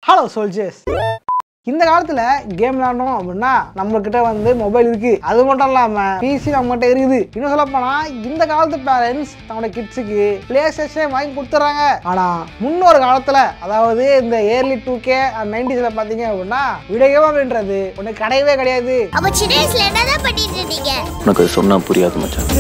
Hello soldiers இந்த காலத்துல game விளையாடணும் அப்படின்னா நம்ம கிட்ட வந்து மொபைல் இருக்கு அது மட்டும் இல்லாம பிசி நம்ம கிட்ட இருக்குது இன்னும் சொல்ல போனா இந்த காலத்து பேரண்ட்ஸ் தன்னோட கிட்ஸுக்கு பிளே ஸ்டேஷன் வாங்கி கொடுத்துறாங்க ஆனா முன்னொரு காலத்துல அதாவது இந்த ஏர்லி டூ கே நைன்டிஸ்ல பாத்தீங்க அப்படின்னா வீடியோ கேம் அப்படின்றது ஒண்ணு கிடையவே கிடையாது அப்ப சின்ன வயசுல என்னதான் பண்ணிட்டு இருந்தீங்க உனக்கு அது சொன்னா புரியாது மச்சான்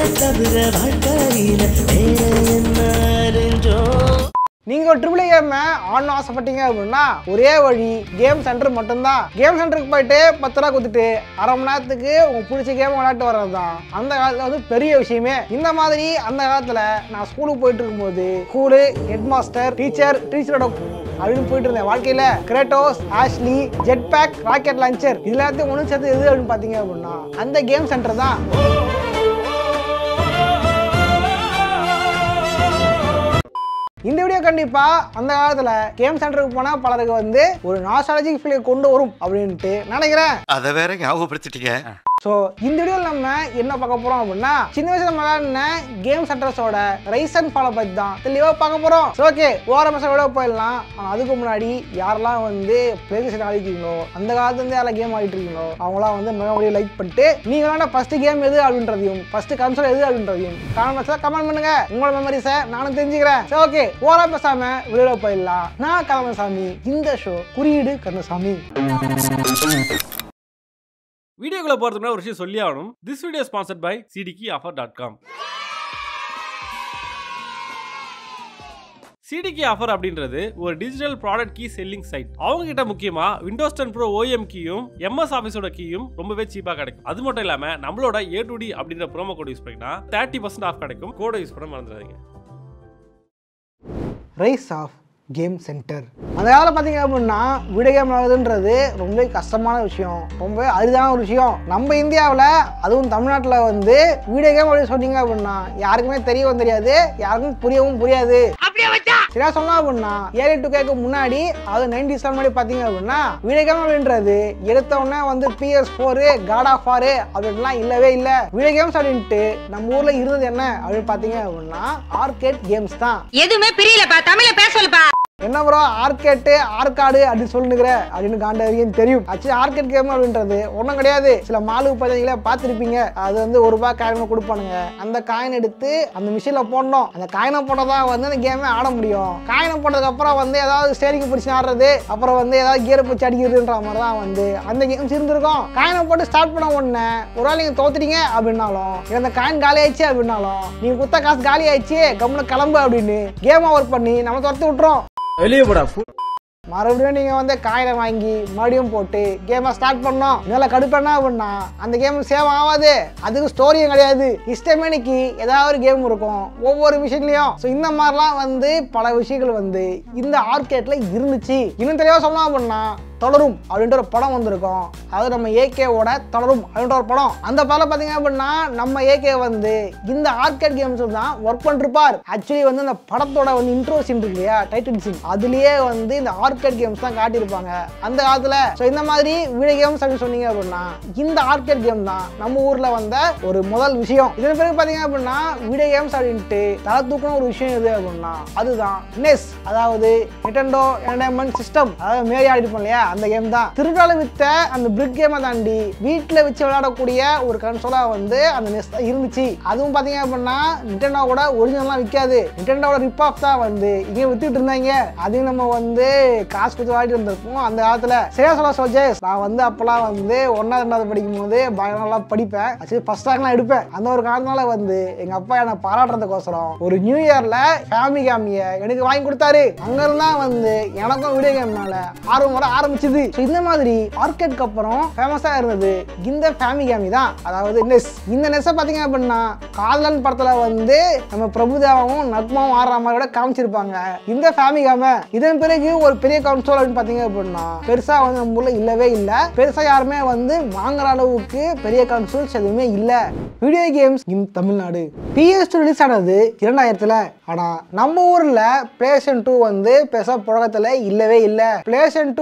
நீங்க ஒரு ட்ரிபிள் கேம் ஆடணும் ஆசைப்பட்டீங்க அப்படின்னா ஒரே வழி கேம் சென்டர் மட்டும்தான் கேம் சென்டருக்கு போயிட்டு பத்து ரூபா கொடுத்துட்டு அரை மணி நேரத்துக்கு உங்க பிடிச்ச கேம் விளையாட்டு வர்றது தான் அந்த காலத்துல வந்து பெரிய விஷயமே இந்த மாதிரி அந்த காலத்துல நான் ஸ்கூலுக்கு போயிட்டு இருக்கும்போது ஸ்கூலு ஹெட் மாஸ்டர் டீச்சர் டீச்சரோட அப்படின்னு போயிட்டு இருந்தேன் வாழ்க்கையில Kratos Ashley jet pack rocket launcher இது எல்லாத்தையும் ஒன்று சேர்த்து எது அப்படின்னு பார்த்தீங்க அப்படின்னா அந்த கேம் சென்டர் தான் இந்த வீடியோ கண்டிப்பா அந்த காலத்துல கேம் சென்டருக்கு போனா பலருக்கு வந்து ஒரு நாஸ்டாலஜிக் ஃபீல் கொண்டு வரும் அப்படின்ட்டு நினைக்கிறேன் அதை வேற ஞாபகப்படுத்திட்டீங்க ஸோ இந்த வீடியோவில் நம்ம என்ன பார்க்க போறோம் அப்படின்னா சின்ன வயசுல நம்ம விளையாடின கேம் சென்டர்ஸோட ரைஸ் அண்ட் ஃபாலோ பற்றி தான் தெளிவாக பார்க்க போறோம் ஸோ ஓகே ஓர மாசம் விட போயிடலாம் ஆனால் அதுக்கு முன்னாடி யாரெல்லாம் வந்து பிளே ஸ்டேஷன் ஆடிக்கிறீங்களோ அந்த காலத்துலேருந்து யாரெல்லாம் கேம் ஆடிட்டு இருக்கீங்களோ அவங்களாம் வந்து மெமரியை லைக் பண்ணிட்டு நீங்க விளையாட ஃபர்ஸ்ட் கேம் எது அப்படின்றதையும் ஃபர்ஸ்ட் கன்சோல் எது அப்படின்றதையும் கமெண்ட் கமெண்ட் பண்ணுங்க உங்களோட மெமரிஸை நானும் தெரிஞ்சுக்கிறேன் சரி ஓகே ஓரா பேசாம வீடியோ போயிடலாம் நான் கருணசாமி இந்த ஷோ குறியீடு கருணசாமி வீடியோக்குள்ள போறதுக்கு முன்னாடி ஒரு விஷயம் சொல்லி ஆகணும் this video sponsored by CDK offer dot com CDK offer அப்படின்றது ஒரு digital product key selling site அவங்க கிட்ட முக்கியமா விண்டோஸ் டென் ப்ரோ ஓஎம் கீயும் எம்எஸ் ஆஃபீஸோட கீயும் ரொம்பவே சீப்பா கிடைக்கும் அது மட்டும் இல்லாம நம்மளோட ஏ டு டி அப்படின்ற ப்ரோமோ கோட் யூஸ் பண்ணினா தேர்ட்டி பர்சன்ட் ஆஃப் கிடைக்கும் கோடை யூஸ் பண்ண மறந்துடாதீங்க ரைஸ் ஆஃப் கேம் சென்டர் அந்த காலம் பார்த்தீங்க அப்படின்னா வீடியோ கேம் விளையாடுறதுன்றது ரொம்ப கஷ்டமான விஷயம் ரொம்ப அரிதான ஒரு விஷயம் நம்ம இந்தியாவில் அதுவும் தமிழ்நாட்டில் வந்து வீடியோ கேம் அப்படின்னு சொன்னீங்க அப்படின்னா யாருக்குமே தெரியவும் தெரியாது யாருக்கும் புரியவும் புரியாது சரியா சொல்லலாம் அப்படின்னா ஏழு டூ கேக்கு முன்னாடி அது நைன்டிஸ் முன்னாடி பார்த்தீங்க அப்படின்னா வீடியோ கேம் அப்படின்றது எடுத்த உடனே வந்து பிஎஸ் ஃபோரு காட் ஆஃப் ஆறு அப்படின்லாம் இல்லவே இல்லை வீடியோ கேம்ஸ் அப்படின்ட்டு நம்ம ஊரில் இருந்தது என்ன அப்படின்னு பார்த்தீங்க அப்படின்னா ஆர்கேட் கேம்ஸ் தான் எதுவுமே பிரியலப்பா தமிழ்ல பேச சொல்லுப்பா என்ன ப்ரோ ஆர்கேட்டு ஆர்காடு அப்படின்னு சொல்லுங்கிற அப்படின்னு காண்டவரையும் தெரியும் ஆக்சுவலி ஆர்கேட் கேம் அப்படின்றது ஒன்றும் கிடையாது சில மாலுக்கு பார்த்தீங்களா பார்த்துருப்பீங்க அது வந்து ஒரு ரூபாய் காயின் கொடுப்பானுங்க அந்த காயின் எடுத்து அந்த மிஷினில் போடணும் அந்த காயினை போட்டால் தான் வந்து அந்த கேமே ஆட முடியும் காயினை போட்டதுக்கப்புறம் வந்து ஏதாவது ஸ்டேரிங் பிடிச்சி ஆடுறது அப்புறம் வந்து ஏதாவது கியரை பிடிச்சி அடிக்கிறதுன்ற மாதிரி தான் வந்து அந்த கேம்ஸ் இருந்திருக்கும் காயினை போட்டு ஸ்டார்ட் பண்ண உடனே ஒரு வேளை நீங்கள் தோத்துட்டீங்க அப்படின்னாலும் இல்லை அந்த காயின் காலி ஆயிடுச்சு அப்படின்னாலும் நீங்கள் குத்த காசு காலி ஆயிடுச்சு கம்முன்னு கிளம்பு அப்படின்னு கேம் ஓவர் பண்ணி நம்ம துரத்தி விட்டுறோம் மறுபடியும் நீங்க வந்து காயினை வாங்கி மறுபடியும் போட்டு கேமை ஸ்டார்ட் பண்ணோம் இதெல்லாம் கடுப்பேன்னா அப்படின்னா அந்த கேம் சேவ் ஆகாது அதுக்கு ஸ்டோரியும் கிடையாது இஷ்டமேனிக்கு ஏதாவது ஒரு கேம் இருக்கும் ஒவ்வொரு விஷயத்துலயும் ஸோ இந்த மாதிரிலாம் வந்து பல விஷயங்கள் வந்து இந்த ஆர்கேட்ல இருந்துச்சு இன்னும் தெளிவாக சொல்லலாம் அப்படின்னா தொடரும் அப்படின்ற ஒரு படம் வந்திருக்கும் அது நம்ம ஏகேவோட தொடரும் அப்படின்ற ஒரு படம் அந்த படம் பார்த்தீங்க அப்படின்னா நம்ம ஏகே வந்து இந்த ஆர்கேட் கேம்ஸ் தான் ஒர்க் பண்ணிருப்பார் ஆக்சுவலி வந்து அந்த படத்தோட வந்து இன்ட்ரோ சீன் இருக்கு இல்லையா டைட்டில் சீன் அதுலயே வந்து இந்த ஆர்கேட் கேம்ஸ் தான் காட்டியிருப்பாங்க அந்த காலத்துல ஸோ இந்த மாதிரி வீடியோ கேம்ஸ் அப்படின்னு சொன்னீங்க அப்படின்னா இந்த ஆர்கேட் கேம் தான் நம்ம ஊர்ல வந்த ஒரு முதல் விஷயம் இதன் பிறகு பார்த்தீங்க அப்படின்னா வீடியோ கேம்ஸ் அப்படின்ட்டு தலை தூக்கின ஒரு விஷயம் எது அப்படின்னா அதுதான் நெஸ் அதாவது நிட்டண்டோ என்டர்டைன்மெண்ட் சிஸ்டம் அதாவது மேரி ஆடிருப்போம் இல்லையா அந்த கேம் தான் திருடால வித்த அந்த பிரிக் கேமை தாண்டி வீட்டில் வச்சு விளையாடக்கூடிய ஒரு கன்சோலா வந்து அந்த நெஸ் தான் இருந்துச்சு அதுவும் பார்த்தீங்க அப்படின்னா நிட்டண்டோவோட ஒரிஜினல்லாம் விற்காது நிட்டண்டோட ரிப் ஆஃப் தான் வந்து இங்கே வித்துட்டு இருந்தாங்க அதையும் நம்ம வந்து காசு கொடுத்து விளையாடிட்டு இருந்திருப்போம் அந்த காலத்தில் சரியா சொல்ல சோஜேஸ் நான் வந்து அப்போல்லாம் வந்து ஒன்றாவது ரெண்டாவது படிக்கும் போது பயங்கர நல்லா படிப்பேன் ஆக்சுவலி ஃபர்ஸ்ட் ரேங்க்லாம் எடுப்பேன் அந்த ஒரு காரணத்தால வந்து எங்க அப்பா என்னை பாராட்டுறதுக்கோசரம் ஒரு நியூ இயர்ல ஃபேமிலி கேமிய எனக்கு வாங்கி கொடுத்தாரு அங்க இருந்தா வந்து எனக்கும் வீடியோ கேம் மேல ஆர்வம் வர ஆரம்பிச்சது So இந்த மாதிரி ஆர்கேட்க்கு அப்புறம் ஃபேமஸா இருந்தது இந்த ஃபேமிலி கேமி தான் அதாவது நெஸ் இந்த நெஸ்ஸை பார்த்தீங்க அப்படின்னா காதலன் படத்துல வந்து நம்ம பிரபுதேவாவும் நக்மாவும் ஆடுற மாதிரி கூட காமிச்சிருப்பாங்க இந்த ஃபேமிலி கேம இதன் பிறகு ஒரு பெரிய கன்சோல் அப்படின்னு பார்த்தீங்க அப்படின்னா பெருசா வந்து நம்ம ஊர்ல இல்லவே இல்லை பெருசா யாருமே வந்து வாங்குற அளவுக்கு பெரிய கன்சோல்ஸ் எதுவுமே இல்லை video games in Tamil Nadu PS release ஆனது இரண்டாயிரத்துல ஆனா நம்ம ஊர்ல பிளேஸ்டேஷன் டூ வந்து பெருசா புழக்கத்துல இல்லவே இல்லை பிளேஸ்டேஷன் டூலயே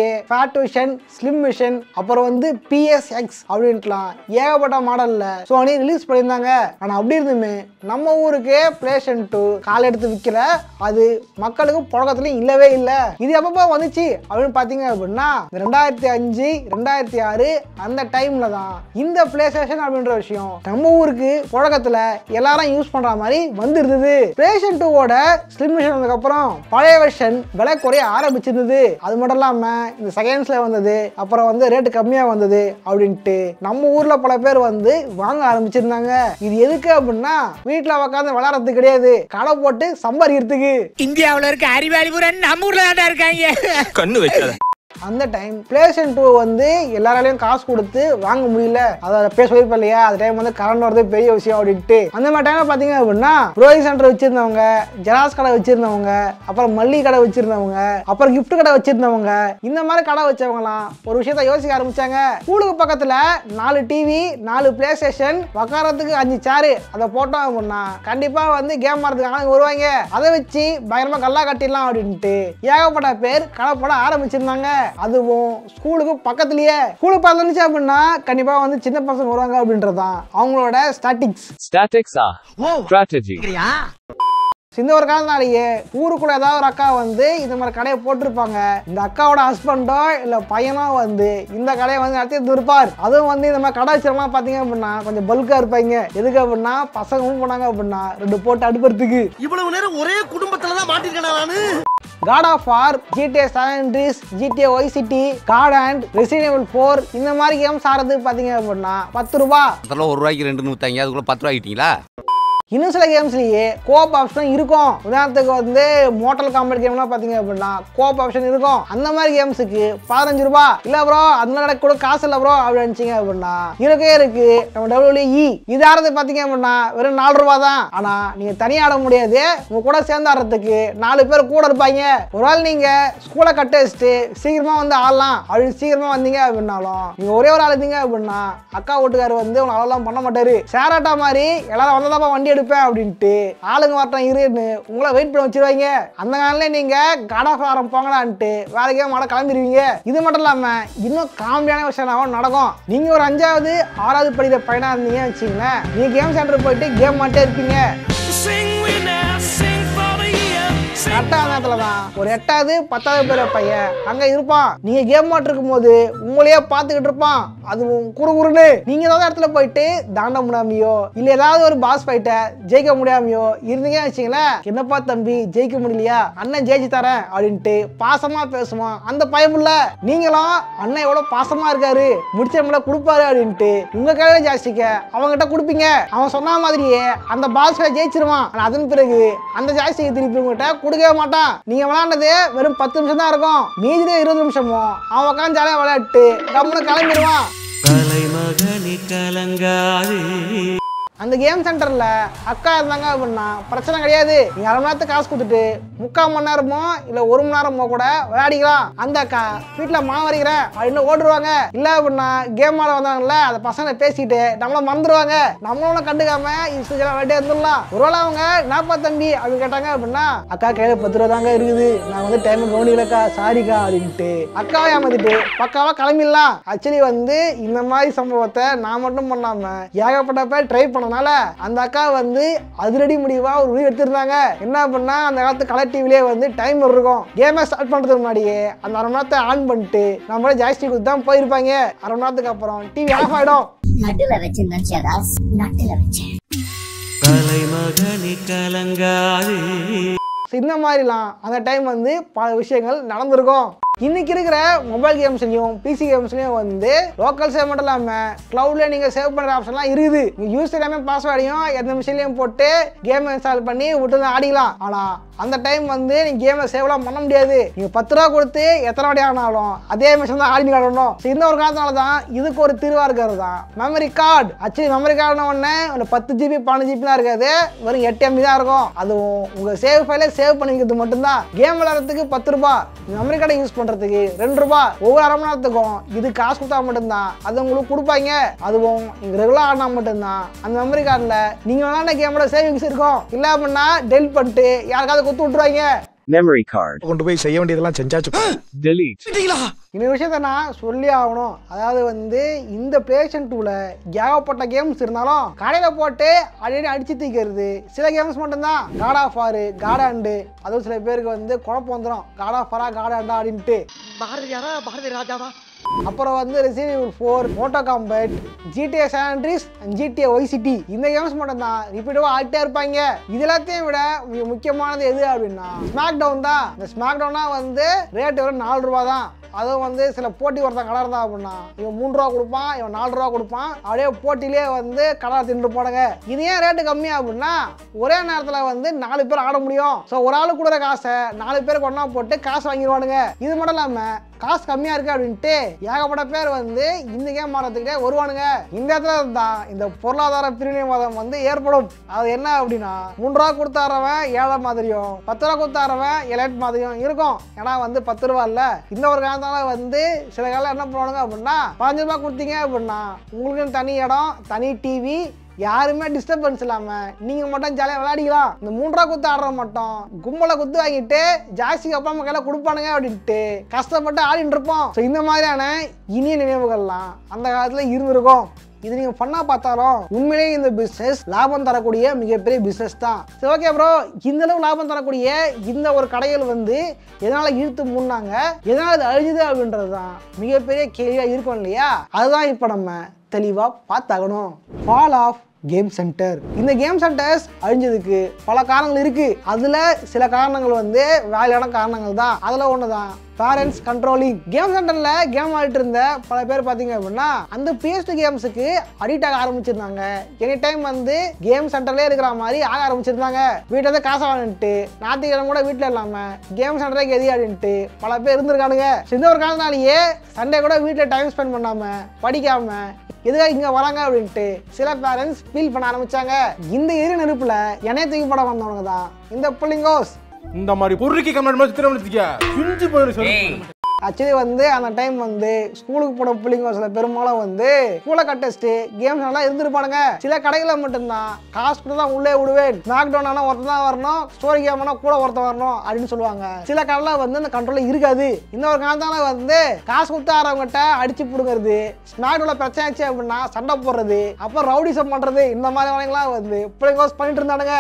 ஃபேட் விஷன் ஸ்லிம் விஷன் அப்புறம் வந்து பிஎஸ்எக்ஸ் அப்படின்ட்டுலாம் ஏகப்பட்ட மாடல்ல சோனி ரிலீஸ் பண்ணியிருந்தாங்க ஆனா அப்படி இருந்துமே நம்ம ஊருக்கே பிளேஷன் டூ கால் எடுத்து விற்கல அது மக்களுக்கு புழக்கத்துலயும் இல்லவே இல்லை இது எப்பப்போ வந்துச்சு அப்படின்னு பார்த்தீங்க அப்படின்னா ரெண்டாயிரத்தி அஞ்சு ரெண்டாயிரத்தி ஆறு அந்த டைம்ல தான் இந்த பிளே ஸ்டேஷன் அப்படின்ற விஷயம் நம்ம ஊருக்கு புழக்கத்துல எல்லாரும் யூஸ் பண்ற மாதிரி வந்துருந்தது பிளேஷன் டூவோட ஸ்லிம் மிஷன் வந்ததுக்கப்புறம் பழைய வெர்ஷன் விலை குறைய ஆரம்பிச்சிருந்தது அது மட்டும் இல்லாம இந்த செகண்ட்ஸ்ல வந்தது அப்புறம் வந்து ரேட்டு கம்மியா வந்தது அப்படின்ட்டு நம்ம ஊர்ல பல பேர் வந்து வாங்க ஆரம்பிச்சிருந்தாங்க இது எதுக்கு அப்படின்னா வீட்டுல உட்காந்து விளையாடுறது கிடையாது கடை போட்டு சம்பாதிக்கிறதுக்கு இந்தியாவுல இருக்க அறிவாளி பூரா நம்ம ஊர்ல தான் இருக்காங்க கண்ணு வைக்காத அந்த டைம் பிளேஸ்டேஷன் டூ வந்து எல்லாராலையும் காசு கொடுத்து வாங்க முடியல அதை பேச சொல்லியிருப்பேன் இல்லையா அந்த டைம் வந்து கரண்ட் வரது பெரிய விஷயம் அப்படின்ட்டு அந்த மாதிரி டைம்ல பாத்தீங்க அப்படின்னா ப்ரோயிங் சென்டர் வச்சிருந்தவங்க ஜெராக்ஸ் கடை வச்சிருந்தவங்க அப்புறம் மல்லிகை கடை வச்சிருந்தவங்க அப்புறம் gift கடை வச்சிருந்தவங்க இந்த மாதிரி கடை வச்சவங்கலாம் ஒரு விஷயத்த யோசிக்க ஆரம்பிச்சாங்க ஸ்கூலுக்கு பக்கத்துல நாலு டிவி நாலு பிளே ஸ்டேஷன் உட்காரத்துக்கு அஞ்சு சேரு அதை போட்டோம் அப்படின்னா கண்டிப்பா வந்து கேம் ஆடுறதுக்கு ஆளுங்க வருவாங்க அதை வச்சு பயங்கரமா கல்லா கட்டிடலாம் அப்படின்ட்டு ஏகப்பட்ட பேர் கடை போட ஆரம்பிச்சிருந்தாங்க அதுவும் ஸ்கூலுக்கு பக்கத்துலயே ஸ்கூலுக்கு பக்கத்துல இருந்துச்சு அப்படின்னா கண்டிப்பா வந்து சின்ன பசங்க வருவாங்க அப்படின்றதுதான் அவங்களோட ஸ்டாட்டிக்ஸ் Statics are strategy. இந்த ஒரு காலனாலேயே ஊருக்குள்ள ஏதாவது ஒரு அக்கா வந்து இந்த மாதிரி கடையை போட்டிருப்பாங்க இந்த அக்காவோட ஹஸ்பண்டோ இல்ல பையனோ வந்து இந்த கடையை வந்து நடத்தி இருப்பார் அதுவும் வந்து இந்த மாதிரி கடை வச்சிருக்கலாம் பாத்தீங்க அப்படின்னா கொஞ்சம் பல்கா இருப்பாங்க எதுக்கு அப்படின்னா பசங்க மூவ் பண்ணாங்க அப்படின்னா ரெண்டு போட்டு அடுப்புறதுக்கு இவ்வளவு நேரம் ஒரே குடும்பத்துல தான் மாட்டிருக்கேன் நானு God of War GTA San Andreas GTA Vice City God and Resident Evil four இந்த மாதிரி கேம்ஸ் ஆடுறது பார்த்தீங்க அப்படின்னா பத்து ரூபா அதெல்லாம் ஒரு ரூபாய்க்கு ரெண்டு நூத்தாங்க அதுக்குள்ள பத்து ரூபா ஆகிட்டீங்களா இன்னும் சில கேம்ஸ்லயே கோப் ஆப்ஷன் இருக்கும் உதாரணத்துக்கு வந்து மோட்டல் காம்பட் கேம்லாம் பார்த்தீங்க அப்படின்னா கோப் ஆப்ஷன் இருக்கும் அந்த மாதிரி கேம்ஸுக்கு பதினஞ்சு ரூபா இல்ல ப்ரோ அந்த கடைக்கு கூட காசு இல்லை ப்ரோ அப்படின்னு நினைச்சீங்க அப்படின்னா இருக்கே இருக்கு நம்ம டபிள்யூஇ இது ஆடுறது பார்த்தீங்க அப்படின்னா வெறும் நாலு ரூபா தான் ஆனா நீங்க தனியா ஆட முடியாது உங்க கூட சேர்ந்து ஆடுறதுக்கு நாலு பேர் கூட இருப்பாங்க ஒரு ஆள் நீங்க ஸ்கூலை கட்ட வச்சுட்டு சீக்கிரமா வந்து ஆடலாம் அப்படின்னு சீக்கிரமா வந்தீங்க அப்படின்னாலும் நீங்க ஒரே ஒரு ஆள் இருந்தீங்க அப்படின்னா அக்கா வீட்டுக்காரர் வந்து உங்களை அவ்வளோலாம் பண்ண மாட்டாரு சேராட்டா மாதிரி எல்லாரும் வந்ததாப்பா வண்டி எடுப்பேன் அப்படின்ட்டு ஆளுங்க வரட்டும் இருன்னு உங்களை வெயிட் பண்ண வச்சிருவாங்க அந்த காலையில நீங்க கடை ஆரம் போங்கடான்ட்டு வேலைக்கே மாட கிளம்பிடுவீங்க இது மட்டும் இல்லாம இன்னும் காமெடியான விஷயம் நான் நடக்கும் நீங்க ஒரு அஞ்சாவது ஆறாவது படிக்கிற பையனா இருந்தீங்கன்னு வச்சுங்களேன் நீங்க கேம் சென்டர் போயிட்டு கேம் மாட்டே இருப்பீங்க கரெக்டா அந்த நேரத்துல தான் ஒரு எட்டாவது பத்தாவது பேர பையன் அங்க இருப்பான் நீங்க கேம் மாட்டு இருக்கும்போது உங்களையே பார்த்துக்கிட்டு இருப்பான் அதுவும் குறு குறுன்னு நீங்க ஏதாவது இடத்துல போயிட்டு தாண்ட முடியாமையோ இல்ல ஏதாவது ஒரு பாஸ் ஃபைட்டை ஜெயிக்க முடியாமையோ இருந்தீங்கன்னு வச்சுங்களேன் என்னப்பா தம்பி ஜெயிக்க முடியலையா அண்ணன் ஜெயிச்சு தரேன் அப்படின்ட்டு பாசமா பேசுவான் அந்த பயமுள்ள நீங்களும் அண்ணன் எவ்வளவு பாசமா இருக்காரு முடிச்சவங்கள கொடுப்பாரு அப்படின்ட்டு உங்க கையில ஜாஸ்திக்க அவங்ககிட்ட கொடுப்பீங்க அவன் சொன்ன மாதிரியே அந்த பாஸ் ஜெயிச்சிருவான் ஆனா அதன் பிறகு அந்த ஜாஸ்தியை திருப்பி உங்ககிட்ட கொடுக்கவே மாட்டான் நீங்க விளையாண்டது வெறும் பத்து நிமிஷம் தான் இருக்கும் மீதி இருபது நிமிஷமும் அவன் உட்காந்து ஜாலியா விளையாட்டு கம்முன்னு கிளம்பிடுவான் அந்த கேம் சென்டர்ல அக்கா இருந்தாங்க அப்படின்னா பிரச்சனை கிடையாது நீங்க அரை மணி நேரத்துக்கு காசு கொடுத்துட்டு முக்கால் மணி நேரமோ இல்ல ஒரு மணி நேரமோ கூட விளையாடிக்கலாம் அந்த அக்கா வீட்டுல மாவு வரைக்கிறேன் அப்படின்னு ஓடுருவாங்க இல்ல அப்படின்னா கேம் ஆட வந்தாங்கல்ல அந்த பசங்க பேசிட்டு நம்மள மறந்துடுவாங்க நம்மளும் கண்டுக்காம இன்ஸ்டியூட்ல விளையாட்டே இருந்துடலாம் ஒருவேளை அவங்க நாப்பா தம்பி அப்படின்னு கேட்டாங்க அப்படின்னா அக்கா கையில பத்து ரூபா தாங்க இருக்குது நான் வந்து டைம் கவனிக்கலக்கா சாரிக்கா அப்படின்ட்டு அக்காவை ஏமாத்திட்டு பக்காவா கிளம்பிடலாம் ஆக்சுவலி வந்து இந்த மாதிரி சம்பவத்தை நான் மட்டும் பண்ணாம ஏகப்பட்ட பேர் ட்ரை பண்ணனால அந்த அக்கா வந்து அதிரடி முடிவா ஒரு முடிவு எடுத்திருந்தாங்க என்ன பண்ணா அந்த காலத்து கலர் டிவிலே வந்து டைம் இருக்கும் கேமை ஸ்டார்ட் பண்றதுக்கு முன்னாடியே அந்த அரை மணி நேரத்தை ஆன் பண்ணிட்டு நம்மளே ஜாஸ்தி கொடுத்து தான் போயிருப்பாங்க அரை மணி நேரத்துக்கு அப்புறம் டிவி ஆஃப் ஆயிடும் நடுல வச்சிருந்தேன் சேதாஸ் நட்டுல வச்சேன் So, இந்த மாதிரிலாம் அந்த டைம் வந்து பல விஷயங்கள் நடந்திருக்கும் இன்னைக்கு இருக்கிற மொபைல் கேம்ஸ்லையும் பிசி கேம்ஸ்லையும் வந்து லோக்கல் சேவ் மட்டும் இல்லாமல் க்ளவுட்ல நீங்கள் சேவ் பண்ணுற ஆப்ஷன்லாம் இருக்குது நீங்கள் யூஸ் எல்லாமே பாஸ்வேர்டையும் எந்த மிஷின்லையும் போட்டு கேம் இன்ஸ்டால் பண்ணி விட்டு தான் ஆடிக்கலாம் ஆனால் அந்த டைம் வந்து நீங்கள் கேமில் சேவ்லாம் பண்ண முடியாது நீங்கள் பத்து ரூபா கொடுத்து எத்தனை வாட்டி ஆனாலும் அதே மிஷின் தான் ஆடி ஆடணும் So, இந்த ஒரு காரணத்தினால தான் இதுக்கு ஒரு தீர்வாக இருக்கிறது தான் மெமரி கார்டு ஆக்சுவலி மெமரி கார்டுன உடனே ஒரு பத்து ஜிபி பன்னெண்டு ஜிபிலாம் இருக்காது வெறும் எட்டு எம்பி தான் இருக்கும் அதுவும் உங்கள் சேவ் ஃபைலை சேவ் பண்ணி வைக்கிறது மட்டும்தான் கேம் விளையாடுறதுக்கு பத்து ரூபாய் மெமரி கார்டை யூஸ் பண்ணுறதுக்கு ரெண்டு ரூபாய் ஒவ்வொரு அரை மணி நேரத்துக்கும் இது காசு கொடுத்தா மட்டும்தான் அது உங்களுக்கு கொடுப்பாங்க அதுவும் நீங்கள் ரெகுலர் ஆடினா மட்டும்தான் அந்த மெமரி கார்டில் நீங்கள் விளையாண்ட கேமோட சேவிங்ஸ் இருக்கும் இல்லை அப்படின்னா டெலிட் பண்ணிட்டு யாருக்காவது கொடுத்து விட்ருவாங்க Memory card. கொண்டு போய் செய்ய வேண்டியதெல்லாம் செஞ்சாச்சு Delete. இந்த விஷயத்த நான் சொல்லி ஆகணும் அதாவது வந்து இந்த பிளேஸ்டேஷன் டூவில் ஏகப்பட்ட கேம்ஸ் இருந்தாலும் கடையில் போட்டு அடிக்கடி அடிச்சு தூக்கிறது சில கேம்ஸ் மட்டும்தான் காட் ஆஃப் ஆறு காடாண்டு அதுவும் சில பேருக்கு வந்து குழப்பம் வந்துடும் காட் ஆஃப் ஆரா காடாண்டா அப்படின்ட்டு பாரதியாரா பாரதி ராஜாவா அப்புறம் வந்து Resident four Mortal Kombat GTA San Andreas GTA Vice City இந்த கேம்ஸ் மட்டும் தான் ரிப்பீட்டவாக ஆகிட்டே இருப்பாங்க இது எல்லாத்தையும் விட மிக முக்கியமானது எது அப்படின்னா ஸ்மாக் டவுன் தான் இந்த ஸ்மாக் டவுனா வந்து ரேட் வெறும் நாலு ரூபா தான் அதுவும் வந்து சில போட்டி ஒருத்தன் கடை இருந்தா அப்படின்னா இவன் மூணு ரூபா கொடுப்பான் இவன் நாலு ரூபா கொடுப்பான் அப்படியே போட்டியிலே வந்து கடை தின்று போடுங்க இது ஏன் ரேட்டு கம்மி அப்படின்னா ஒரே நேரத்தில் வந்து நாலு பேர் ஆட முடியும் ஸோ ஒரு ஆளு கொடுக்குற காசை நாலு பேருக்கு ஒன்றா போட்டு காசு வாங்கிடுவானுங்க இது மட்டும் இல்லாமல் காசு கம்மியாக இருக்கு அப்படின்ட்டு ஏகப்பட்ட பேர் வந்து இந்த கேம் ஆடுறதுக்கிட்டே வருவானுங்க இந்த இடத்துல தான் இந்த பொருளாதார பிரிவினைவாதம் வந்து ஏற்படும் அது என்ன அப்படின்னா மூணு ரூபா கொடுத்தாரவன் ஏழை மாதிரியும் பத்து ரூபா கொடுத்தாரவன் எலைட் மாதிரியும் இருக்கும் ஏன்னா வந்து பத்து ரூபா இல்ல இந்த ஒரு காலத்தால வந்து சில காலம் என்ன பண்ணுவானுங்க அப்படின்னா பதினஞ்சு ரூபா கொடுத்தீங்க அப்படின்னா உங்களுக்குன்னு தனி இடம் தனி டிவி யாருமே டிஸ்டர்பன்ஸ் இல்லாம நீங்க மட்டும் ஜாலியாக விளையாடிக்கலாம் இந்த மூன்றா குத்து ஆடுற மட்டும் கும்பலை குத்து வாங்கிட்டு ஜாஸ்தி அப்பா அம்மா கையில கொடுப்பானுங்க அப்படின்ட்டு கஷ்டப்பட்டு ஆடிட்டு இருப்போம் ஸோ இந்த மாதிரியான இனிய நினைவுகள்லாம் அந்த காலத்துல இருந்திருக்கும் இது நீங்க பண்ணா பார்த்தாலும் உண்மையிலேயே இந்த பிசினஸ் லாபம் தரக்கூடிய மிகப்பெரிய பிசினஸ் தான் சரி ஓகே ப்ரோ இந்த அளவு லாபம் தரக்கூடிய இந்த ஒரு கடைகள் வந்து எதனால இழுத்து முன்னாங்க எதனால இது அழிஞ்சுது அப்படின்றது தான் மிகப்பெரிய கேள்வியா இருக்கும் இல்லையா அதுதான் இப்போ நம்ம தெளிவா பார்த்தாகணும் ஃபால் ஆஃப் கேம் சென்டர் இந்த கேம் சென்டர்ஸ் அழிஞ்சதுக்கு பல காரணங்கள் இருக்கு அதுல சில காரணங்கள் வந்து வேலையான காரணங்கள் தான் அதுல ஒன்று தான் பேரண்ட்ஸ் கண்ட்ரோலிங் கேம் சென்டர்ல கேம் ஆடிட்டு இருந்த பல பேர் பார்த்தீங்க அப்படின்னா அந்த பிஎஸ்டி கேம்ஸுக்கு அடிக்ட் ஆக ஆரம்பிச்சிருந்தாங்க எனி டைம் வந்து கேம் சென்டர்லேயே இருக்கிற மாதிரி ஆக ஆரம்பிச்சிருந்தாங்க வீட்டில் வந்து காசை வாங்கிட்டு ஞாயிற்றுக்கிழமை கூட வீட்டில் இல்லாமல் கேம் சென்டரே கெதி அப்படின்ட்டு பல பேர் இருந்திருக்கானுங்க So, இந்த ஒரு காலனாலேயே சண்டே கூட வீட்டில் டைம் ஸ்பெண்ட் பண்ணாமல் படிக்காமல் எதுக்காக இங்கே வராங்க அப்படின்ட்டு சில பேரண்ட்ஸ் ஃபீல் பண்ண ஆரம்பிச்சாங்க இந்த எரி நெருப்புல எண்ணெய் தூக்கி போட வந்தவங்க தான் இந்த புள்ளிங்கோஸ் இந்த மாதிரி பொருளுக்கு கம்மியான திருமணத்துக்கு பிஞ்சு போயிடும் சொல்லி ஆக்சுவலி வந்து அந்த டைம் வந்து ஸ்கூலுக்கு போன பிள்ளைங்க சில பெரும்பாலும் வந்து ஸ்கூலை கட்டஸ்ட்டு கேம்ஸ் நல்லா இருந்திருப்பானுங்க சில கடைகளில் மட்டும்தான் காசு கொடுத்து தான் உள்ளே விடுவேன் நாக் டவுன் ஆனால் ஒருத்தன் தான் வரணும் ஸ்டோரி கேம் ஆனால் கூட ஒருத்தன் வரணும் அப்படின்னு சொல்லுவாங்க சில கடையில் வந்து அந்த கண்ட்ரோல் இருக்காது இந்த ஒரு காலத்தால வந்து காசு கொடுத்து ஆறவங்ககிட்ட அடிச்சு பிடுங்கிறது ஸ்மாக்டோல பிரச்சனை ஆச்சு அப்படின்னா சண்டை போடுறது அப்புறம் ரவுடிசம் பண்றது இந்த மாதிரி வேலைகள்லாம் வந்து பிள்ளைங்க பண்ணிட்டு இருந்தானுங்க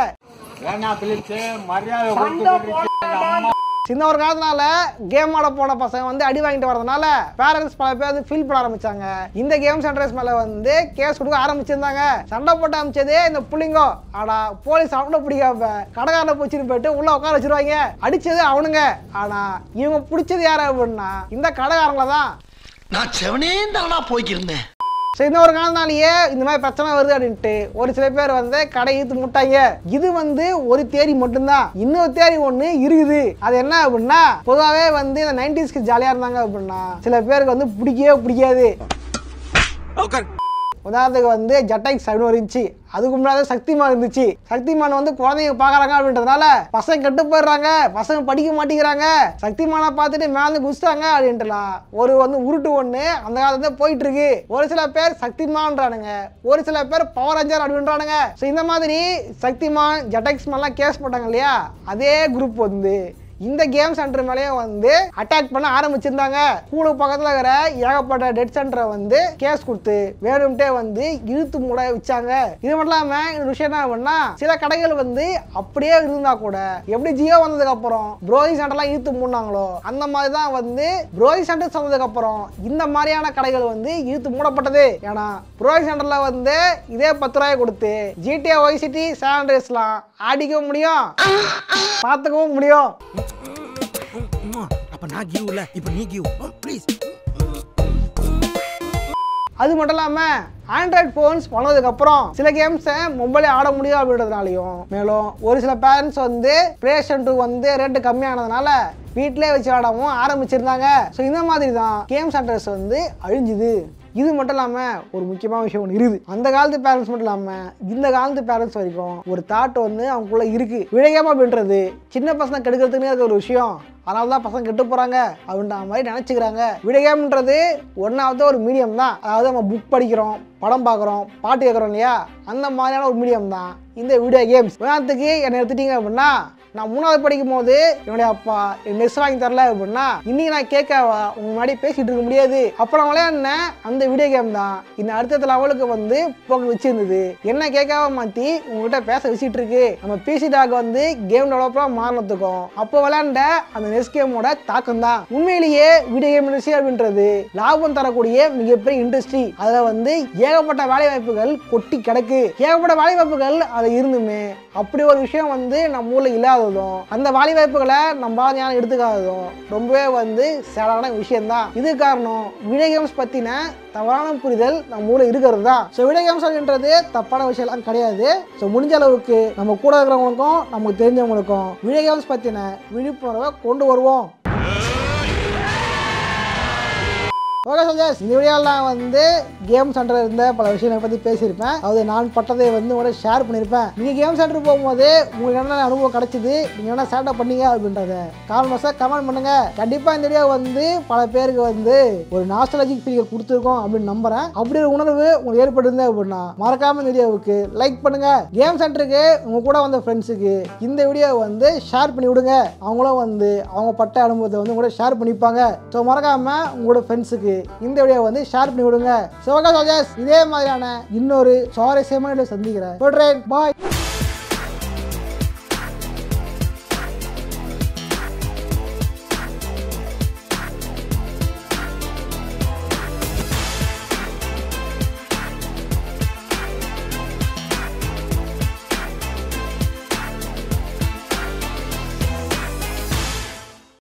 சின்ன ஒரு காலத்தினால கேம் ஆட போன பசங்க வந்து அடி வாங்கிட்டு வரதுனால பேரண்ட்ஸ் பல பேர் வந்து ஃபீல் பண்ண ஆரம்பிச்சாங்க இந்த கேம் சென்டர்ஸ் மேல வந்து கேஸ் கொடுக்க ஆரம்பிச்சிருந்தாங்க சண்டை போட்டு அமைச்சதே இந்த புள்ளிங்கோ ஆனா போலீஸ் அவனை பிடிக்காம கடைக்காரனை பிடிச்சிட்டு போயிட்டு உள்ள உட்கார வச்சிருவாங்க அடிச்சது அவனுங்க ஆனா இவங்க பிடிச்சது யாரு அப்படின்னா இந்த கடைக்காரங்கள தான் நான் செவனே தானா போய்க்கிருந்தேன் ஸோ இந்த ஒரு காலனாலேயே இந்த மாதிரி பிரச்சனை வருது அப்படின்ட்டு ஒரு சில பேர் வந்து கடை இழுத்து முட்டாங்க இது வந்து ஒரு தேரி மட்டும்தான் இன்னொரு தேரி ஒன்று இருக்குது அது என்ன அப்படின்னா பொதுவாகவே வந்து இந்த நைன்டிஸ்க்கு ஜாலியாக இருந்தாங்க அப்படின்னா சில பேருக்கு வந்து பிடிக்கவே பிடிக்காது உதாரணத்துக்கு வந்து ஜட்டைக்ஸ் அப்படின்னு ஒரு இருந்துச்சு அதுக்கு முன்னாடி சக்திமான் இருந்துச்சு சக்திமான் வந்து குழந்தைங்க பார்க்குறாங்க அப்படின்றதுனால பசங்க கெட்டு போயிடுறாங்க பசங்க படிக்க மாட்டேங்கிறாங்க சக்திமானை பார்த்துட்டு மேலே குதிச்சிட்டாங்க அப்படின்ட்டுலாம் ஒரு வந்து உருட்டு ஒன்று அந்த காலத்துல போயிட்டு இருக்கு ஒரு சில பேர் சக்திமான்றானுங்க ஒரு சில பேர் பவர் ரேஞ்சர் அப்படின்றானுங்க ஸோ இந்த மாதிரி சக்திமான் ஜட்டைக்ஸ் மேலாம் கேஸ் போட்டாங்க இல்லையா அதே குரூப் வந்து இந்த கேம் சென்டர் மேலேயே வந்து அட்டாக் பண்ண ஆரம்பிச்சிருந்தாங்க ஸ்கூலுக்கு பக்கத்தில் இருக்கிற ஏகப்பட்ட டெட் சென்டரை வந்து கேஸ் கொடுத்து வேணும்ட்டே வந்து இழுத்து மூட வச்சாங்க இது மட்டும் இல்லாமல் இந்த விஷயம் என்ன பண்ணா சில கடைகள் வந்து அப்படியே இருந்தா கூட எப்படி ஜியோ வந்ததுக்கு அப்புறம் ப்ரோதி சென்டர்லாம் இழுத்து மூடினாங்களோ அந்த மாதிரி தான் வந்து ப்ரோதி சென்டர் வந்ததுக்கு அப்புறம் இந்த மாதிரியான கடைகள் வந்து இழுத்து மூடப்பட்டது ஏன்னா ப்ரோதி சென்டர்ல வந்து இதே பத்து ரூபாய் கொடுத்து ஜிடிஏ ஒய்சிட்டி சாண்டர்ஸ்லாம் ஆடிக்கவும் முடியும் பார்த்துக்கவும் முடியும் அப்ப நான் கிவ் இல்ல இப்ப நீ கிவ் ப்ளீஸ் அது மட்டும் இல்லாமல் ஆண்ட்ராய்ட் ஃபோன்ஸ் வளர்ந்ததுக்கப்புறம் சில கேம்ஸை மொபைலே ஆட முடியும் அப்படின்றதுனாலையும் மேலும் ஒரு சில பேரண்ட்ஸ் வந்து பிளேஸ்டேஷன் டூ வந்து ரேட்டு கம்மியானதுனால வீட்டிலே வச்சு ஆடவும் ஆரம்பிச்சிருந்தாங்க ஸோ இந்த மாதிரி தான் கேம் சென்டர்ஸ் வந்து அழிஞ்சுது இது மட்டும் இல்லாமல் ஒரு முக்கியமான விஷயம் ஒன்று இருக்குது அந்த காலத்து பேரண்ட்ஸ் மட்டும் இல்லாமல் இந்த காலத்து பேரண்ட்ஸ் வரைக்கும் ஒரு தாட் வந்து அவங்களுக்குள்ள இருக்குது விடயமா அப்படின்றது சின்ன பசங்க கெடுக்கிறதுக்குனே இருக்க ஒரு விஷயம் அதனால தான் பசங்க கெட்டு போகிறாங்க அப்படின்ற மாதிரி நினச்சிக்கிறாங்க விடயம்ன்றது ஒன்றாவது ஒரு மீடியம் தான் அதாவது நம்ம புக் படிக்கிறோம் படம் பார்க்குறோம் பாட்டு கேட்குறோம் இல்லையா அந்த மாதிரியான ஒரு மீடியம் தான் இந்த வீடியோ கேம்ஸ் உதாரணத்துக்கு என்னை எடுத்துட்டீங்க அப்படின்னா நான் மூணாவது படிக்கும் போது என்னுடைய அப்பா என் மெஸ் வாங்கி தரல அப்படின்னா இன்னைக்கு நான் கேட்கவா உங்க முன்னாடி பேசிட்டு இருக்க முடியாது அப்போ நான் விளையாடினேன் அந்த வீடியோ கேம் தான் இன்னும் அடுத்த லெவலுக்கு வந்து போக வச்சிருந்தது என்ன கேட்காம மாத்தி உங்ககிட்ட பேச வச்சுட்டு இருக்கு நம்ம பிசி டாக் வந்து கேம் டெவலப்பரா மாறினதுக்கும் அப்போ விளையாண்ட அந்த நெஸ் கேமோட தாக்கம் தான் உண்மையிலேயே வீடியோ கேம் இண்டஸ்ட்ரி அப்படின்றது லாபம் தரக்கூடிய மிகப்பெரிய இண்டஸ்ட்ரி அதுல வந்து ஏகப்பட்ட வேலை வாய்ப்புகள் கொட்டி கிடக்கு ஏகப்பட்ட வேலை வாய்ப்புகள் அது இருந்துமே அப்படி ஒரு விஷயம் வந்து நம்ம ஊர்ல இல்லாததும் அந்த வேலை வாய்ப்புகளை நம்ம ஞானம் எடுத்துக்காததும் ரொம்பவே வந்து சேடான விஷயம்தான் இது காரணம் வீடியோ கேம்ஸ் பத்தின தவறான புரிதல் நம்ம ஊர்ல இருக்கிறது தான் ஸோ வீடியோ கேம்ஸ் அப்படின்றது தப்பான விஷயம்லாம் கிடையாது ஸோ முடிஞ்ச அளவுக்கு நம்ம கூட இருக்கிறவங்களுக்கும் நமக்கு தெரிஞ்சவங்களுக்கும் வீடியோ கேம்ஸ் பத்தின விழிப்புணர்வை கொண்டு வருவோம் ஓகே சஜஸ் இந்த வீடியோவில் நான் வந்து கேம் சென்டரில் இருந்த பல விஷயங்களை பற்றி பேசியிருப்பேன் அதாவது நான் பட்டதை வந்து உங்களோட ஷேர் பண்ணியிருப்பேன் நீங்கள் கேம் சென்டர் போகும்போது உங்களுக்கு என்ன அனுபவம் கிடைச்சிது நீங்கள் என்ன சேட்டை பண்ணீங்க அப்படின்றத கால்மஸாக கமெண்ட் பண்ணுங்கள் கண்டிப்பாக இந்த வீடியோ வந்து பல பேருக்கு வந்து ஒரு நாஸ்டாலஜிக் ஃபீலை கொடுத்துருக்கோம் அப்படின்னு நம்புகிறேன் அப்படி ஒரு உணர்வு உங்களுக்கு ஏற்பட்டிருந்தது அப்படின்னா மறக்காம இந்த வீடியோவுக்கு லைக் பண்ணுங்கள் கேம் சென்டருக்கு உங்கள் கூட வந்த ஃப்ரெண்ட்ஸுக்கு இந்த வீடியோவை வந்து ஷேர் பண்ணி விடுங்க அவங்களும் வந்து அவங்க பட்ட அனுபவத்தை வந்து கூட ஷேர் பண்ணிப்பாங்க ஸோ மறக்காம உங்களோட ஃப்ரெண்ட்ஸுக்கு இந்த வீடியோ வந்து ஷேர் பண்ணி விடுங்க சிவகா சோஜஸ் இதே மாதிரியான இன்னொரு சுவாரஸ்யமான வீடியோ சந்திக்கிறேன் பாய்